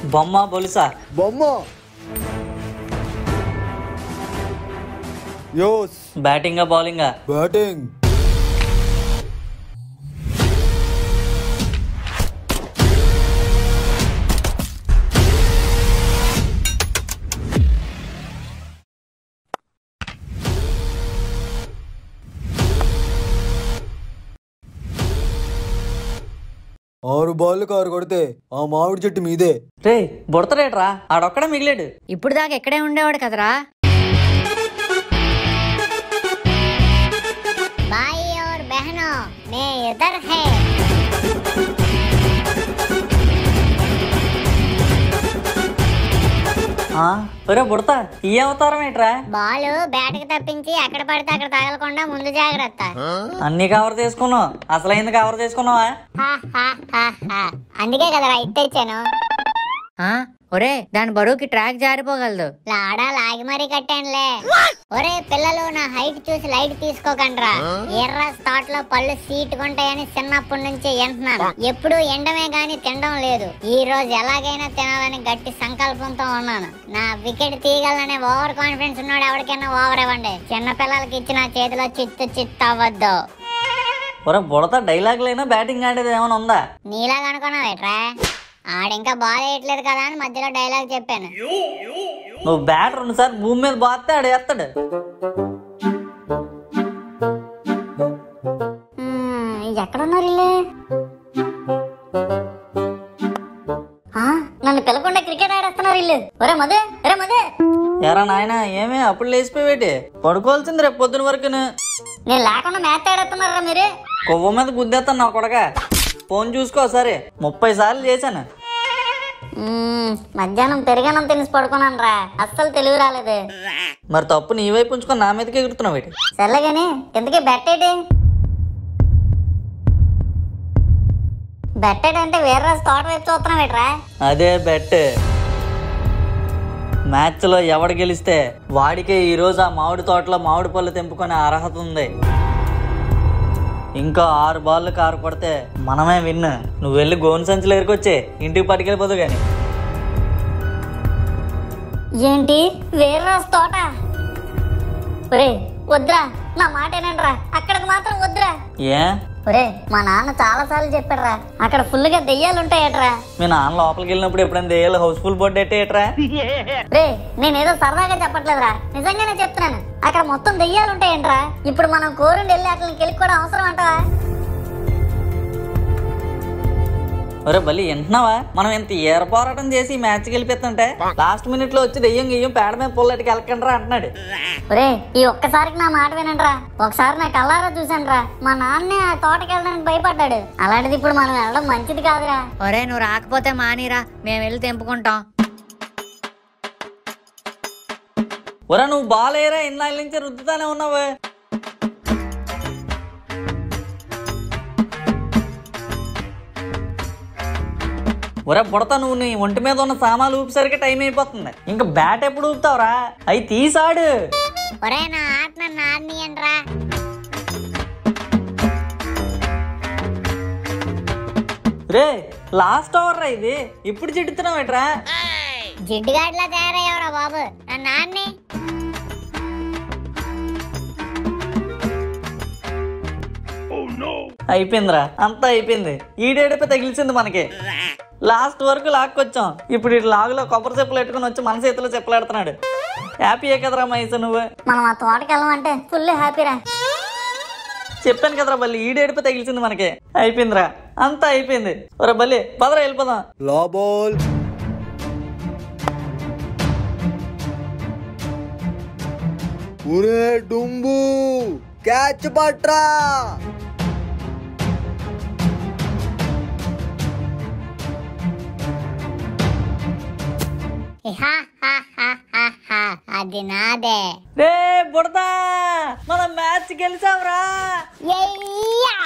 బొమ్మ బొలుసా బొమ్మ యోస్ బ్యాటింగా బౌలింగా బ్యాటింగ్ ఆరు బాళ్ళు కారు కొడితే ఆ మామిడి చెట్టు మీదే రే బుడతరేట్రా ఆడొక్కడే మిగిలాడు ఇప్పుడు దాకా ఇక్కడే ఉండేవాడు కదరా भाई और बहनों मैं इधर है ఆ, ఒరే బుడత ఈ అవతారం ఏంట్రా బాల్ బ్యాట్ కి తప్పించి ఎక్కడ పడితే అక్కడ తగలకుండా ముందు జాగ్రత్త అన్ని కవర్ చేసుకున్నావు అసలైంది కవర్ చేసుకున్నావా హా, హా, హా, హా. అందుకే కదరా ఇట్ తెచ్చాను ఆ ఒరే దాని బరువుకి ట్రాక్ జారిపోగలదు లాడా లాగి మరీ కట్టానులే ఒరే పిల్లలు నా హైట్ చూసి లైట్ తీసుకోకండ్రా ఎర్ర స్టార్ట్ లో పళ్ళు సీట్ కొంటాయని చిన్నప్పటి నుంచి ఎంటున్నాను ఎప్పుడు ఎండమే గాని తినడం లేదు ఈ రోజు ఎలాగైనా తినాలని గట్టి సంకల్పంతో ఉన్నాను నా వికెట్ తీయగలనే ఓవర్ కాన్ఫిడెన్స్ ఉన్నాడు ఎవరికైనా ఓవర్ ఇవ్వండి చిన్న పిల్లలకి ఇచ్చిన చేతిలో చిత్తు చిత్తు అవ్వద్దు ఒరే బుడత డైలాగ్ లేనా బ్యాటింగ్ ఆడేది ఏమైనా ఉందా నీలాగా అనుకున్నావేట్రా ఆడింకా బాల్ వేయట్లేదు కదా అని మధ్యలో డైలాగ్ చెప్పాను నువ్వు బ్యాట్ రెండు సార్లు భూమి మీద బాస్తే ఆడు వేస్తాడు మ్మ్, ఎక్కడున్నారు వీళ్ళు? ఆ, నన్ను పిలకుండా క్రికెట్ ఆడేస్తున్నారు వీళ్ళు ఒరే మధు ఒరే మధు ఎరా నాయన ఏమే అప్పుడు లేచిపోయేటి పడుకోవాల్సింది రేపు పొద్దున వరకు నేను లేకుండా మ్యాచ్ ఆడేస్తున్నారా మీరు కొవ్వు మీద గుద్దేస్తాను నా కొడక ఫోన్ చూసుకో సరే ముప్పై సార్లు చేశాను మ్మ్, మధ్యాహ్నం పెరిగానం తినేసి పడుకున్నాను రా అస్సలు తెలివి రాలేదు మరి తప్పు నీ వైపు ఉంచుకొని నా మీదకి ఎగురుతున్నావు ఏంటి సర్లే గాని ఇంతకీ బెట్ ఏంటి బెట్టెడ్ అంటే వేరే రోజు తోట వైపు చూస్తున్నావు ఏట్రా అదే బెట్ మ్యాచ్లో ఎవడు గెలిస్తే వాడికే ఈరోజు ఆ మామిడి తోటలో మామిడి పళ్ళు తెంపుకునే అర్హత ఉంది ఇంకా ఆరు బాళ్ళు కారు కొడితే మనమే విన్ నువ్వు వెళ్ళి గోను సంచులు ఎరుకొచ్చే ఇంటికి పట్టుకెళ్ళిపోదు కానీ ఏంటి వేరే రోజు తోట ఒరే వద్దురా నా మాట ఏనండ్రా అక్కడికి మాత్రం వద్దురా ఏ ఒరే మా నాన్న చాలా సార్లు చెప్పాడురా అక్కడ ఫుల్ గా దెయ్యాలు ఉంటాయట్రా మీ నాన్న లోపలికి వెళ్ళినప్పుడు ఎప్పుడైనా దేయాలి హౌస్ఫుల్ బోర్డు ఎట్టేయట్రా రే నేనేదో సరదాగా చెప్పట్లేదురా నిజంగానే చెప్తున్నాను అక్కడ మొత్తం దెయ్యాలు ఉంటాయంట్రా ఇప్పుడు మనం కోరుండి వెళ్ళి అట్లని గెలికి కూడా అవసరం అంటావా ఒరే బలి వింటున్నావా మనం ఇంత ఏర పోరాటం చేసి ఈ మ్యాచ్ గెలిపిస్తుంటే లాస్ట్ మినిట్ లో వచ్చి దెయ్యం గెయ్యం పేడ మీద పొల్లటికి వెళ్ళకండ్రా అంటున్నాడు ఒరే ఈ ఒక్కసారికి నా మాట వినండిరా ఒకసారి నా కల్లారా చూసానురా మా నాన్నే ఆ తోటకి వెళ్ళడానికి భయపడ్డాడు అలాంటిది ఇప్పుడు మనం వెళ్ళడం మంచిది కాదురా ఒరే నువ్వు రాకపోతే మానీరా మేము వెళ్ళి తెంపుకుంటాం ఒరే నువ్వు బాల్ ఏరా ఇన్నాళ్ళ నుంచి రుద్దుతానే ఉన్నావు ఒరే బుడతా నువ్వు నీ ఒంటి మీద ఉన్న సామాన్లు ఊపిసరికి టైం అయిపోతుంది ఇంకా బ్యాట్ ఎప్పుడు ఊపుతావురా అవి తీసాడు ఒరే నా ఆట నన్ను ఆడనీయండిరా రే లాస్ట్ ఓవర్ రా ఇది ఇప్పుడు చిడుతున్నావు ఏట్రా జిడ్డుగాడిలా తయారయ్యావురా బాబు నా నాన్ని అయిపోయిందిరా అంతా అయిపోయింది ఈడేడిపై తగిలిసింది మనకి లాస్ట్ వరకు లాక్కొచ్చాం ఇప్పుడు ఇటు లాగులో కొబ్బరి చెప్పులు పెట్టుకుని వచ్చి మన చేతిలో చెప్పులాడుతున్నాడు హ్యాపీయే కదరా మైస నువ్వు మనం ఆ తోటకి వెళ్ళమంటే ఫుల్ హ్యాపీరా చెప్పాను కదరా బల్లి ఈడేడిపై తగిలిసింది మనకి అయిపోయిందిరా అంతా అయిపోయింది ఒరే బల్లి పదరా వెళ్ళిపోదాం లా బాల్ ఒరే డుంబు క్యాచ్ పట్రా హా, హా, హా, హా, హా. అది నాదే రే బుడతా మనం మ్యాచ్ గెలిచాంరా ఎయ్యా